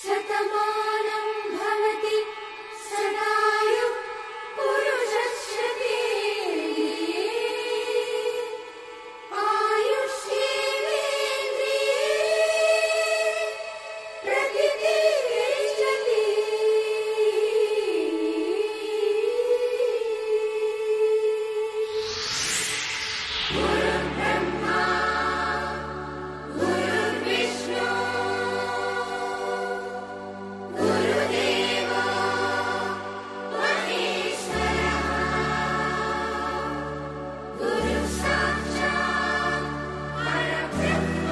శతమానం భవతి శతాయు పురుషశ్రుతే ఆయుష్యేంద్రియే ప్రతితిష్టతి గురుబ్రహ్మా గురుర్విష్ణు గురుదేవో మహేశ్వరः గురు సాక్షాత్ పరబ్రహ్మ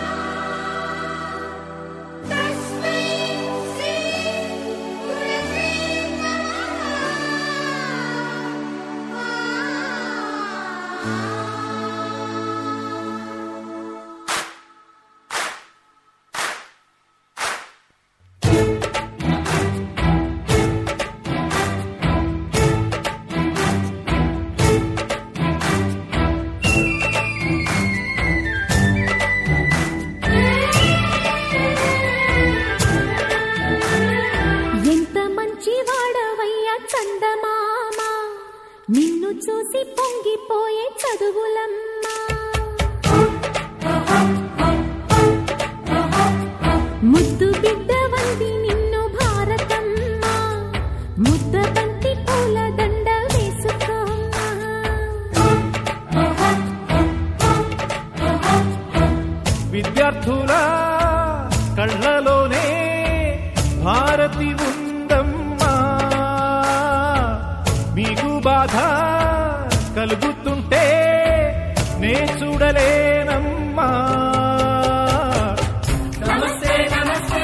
తస్మై శ్రీ గురవే నమః ఎంత మంచి వాడవయ్యా చందమామ నిన్ను చూసి పొంగిపోయే చదువులమ్మా ముద్దు బిడ్డ వంది నిన్ను భారతమ్మ ముద్ద బంతి పూల దండ వేసుకోమ్మా విద్యార్థుల కళ్ళలోనే భారతి ఉందమ్మా మీకు బాధ కలుగుతుంటే నే చూడలేనమ్మా నమస్తే నమస్తే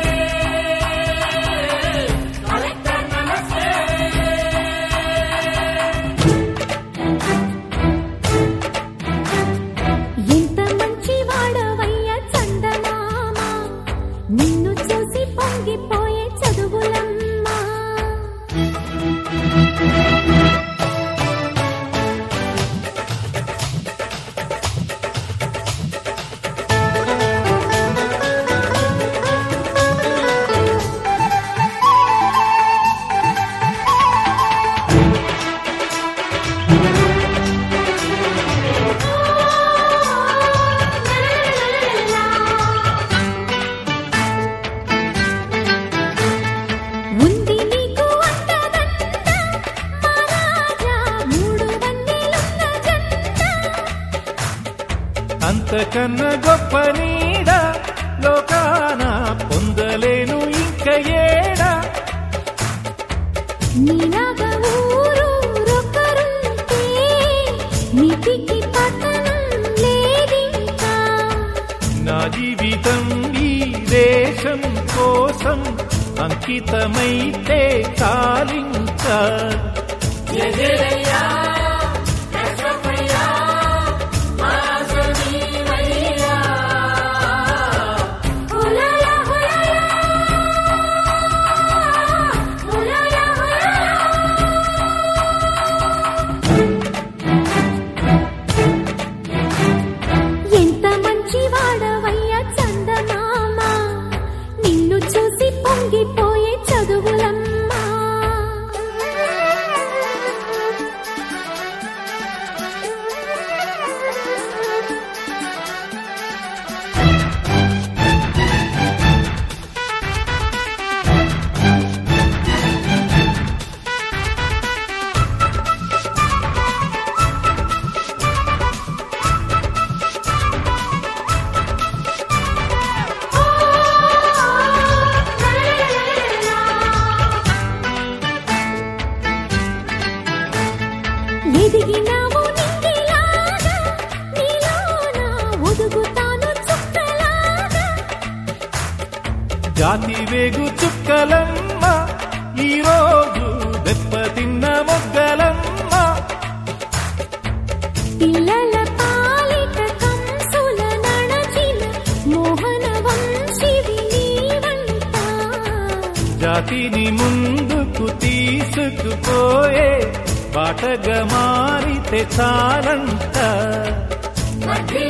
కలెక్టర్ నమస్తే ఎంత మంచి వాడవయ్యా చందమామ నిన్ను చూసి పొంగిపోయే చదువులమ్మా ఉంది నీకు అంతదంత మహారాజా మూడు వందలున్న జంట అంతకన్నా గొప్ప నీడ లోకాన పొందలేను ఇంక ఏడా నీలాగా ఊరు రొక్కరుంటే నీతికి పతనం లేదింకా నా జీవితం ఈ దేశం కోసం అంకితమైతే చాలించా హులాలా హులాలా హులాలా హులాలా ఎంత మంచి వాడవయ్యా చందమామ నిన్ను చూసి పొంగిపోయే చదువులమ్మా ఎదిగినావు నింగిలాగా నీలోన ఒదుగుతాను చుక్కలాగా జాతి వేగు చుక్కలమ్మ ఈరోజు దెబ్బతిన్న మొగ్గలమ్మ పిల్లల పాలిట కంసుల నడచిన మోహన వంశివి నీవంట జాతిని ముందుకు తీసుకుపోయే బాటగా మారితే చాలంట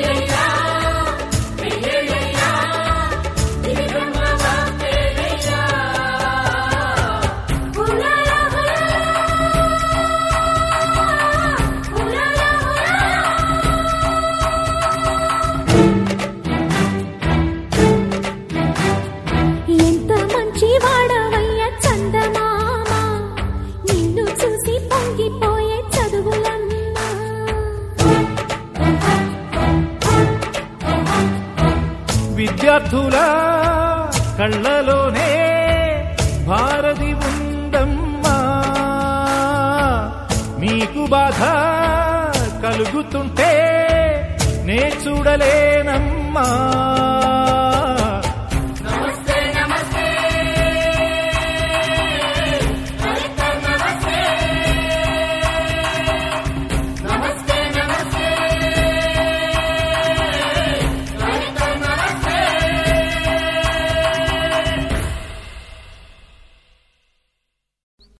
వర్ధిల్లయ్యా విద్యార్థుల కళ్ళలోనే భారతి ఉందమ్మా మీకు బాధ కలుగుతుంటే నే చూడలేనమ్మా